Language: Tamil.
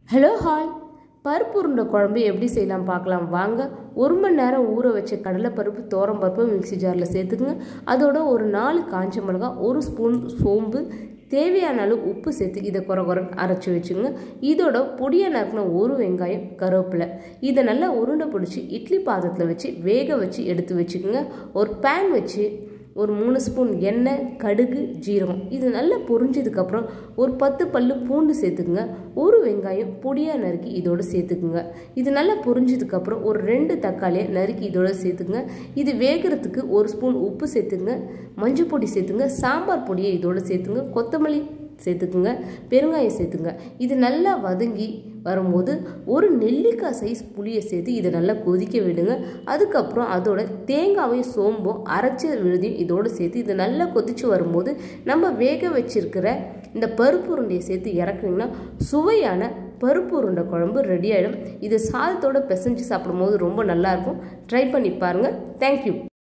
ஹலோ ஹால் பருப்பு உருண்டை குழம்பு எப்படி செய்யலாம் பார்க்கலாம் வாங்க ஒரு மணி நேரம் ஊற வச்ச கடலைப்பருப்பு பருப்பு மிக்ஸி ஜாரில் சேர்த்துக்குங்க அதோட ஒரு நாலு காஞ்ச மிளகா ஒரு ஸ்பூன் சோம்பு தேவையான அளவு உப்பு சேர்த்து இதை குறை குறை அரைச்சி வச்சுங்க இதோட பொடியாக நறுக்கின ஒரு வெங்காயம் கருவேப்பிலை இதை நல்லா உருண்டை பிடிச்சி இட்லி பாத்திரத்தில் வச்சு வேக வச்சு எடுத்து வச்சுக்கோங்க ஒரு பேன் வச்சு ஒரு மூணு ஸ்பூன் எண்ணெய் கடுகு ஜீரகம் இது நல்லா பொரிஞ்சதுக்கப்புறம் ஒரு பத்து பல்லு பூண்டு சேர்த்துக்குங்க ஒரு வெங்காயம் பொடியாக நறுக்கி இதோடு சேர்த்துக்குங்க இது நல்லா பொரிஞ்சதுக்கப்புறம் ஒரு ரெண்டு தக்காளியை நறுக்கி இதோட சேர்த்துக்குங்க இது வேகிறதுக்கு ஒரு ஸ்பூன் உப்பு சேர்த்துங்க மஞ்சள் பொடி சேர்த்துங்க சாம்பார் பொடியை இதோட சேர்த்துங்க கொத்தமல்லி சேர்த்துக்குங்க பெருங்காயம் சேர்த்துங்க இது நல்லா வதங்கி வரும்போது ஒரு நெல்லிக்காய் சைஸ் புளியை சேர்த்து இதை நல்லா கொதிக்க விடுங்க அதுக்கப்புறம் அதோட தேங்காவையும் சோம்பும் அரைச்ச விழுதியும் இதோடு சேர்த்து இது நல்லா கொதிச்சு வரும்போது நம்ம வேக வச்சிருக்கிற இந்த பருப்பு உருண்டையை சேர்த்து இறக்குனீங்கன்னா சுவையான பருப்பு உருண்டை குழம்பு ரெடி ஆகிடும் இது சாதத்தோட பிசைஞ்சு சாப்பிடும்போது ரொம்ப நல்லாயிருக்கும் ட்ரை பண்ணி பாருங்கள் தேங்க்யூ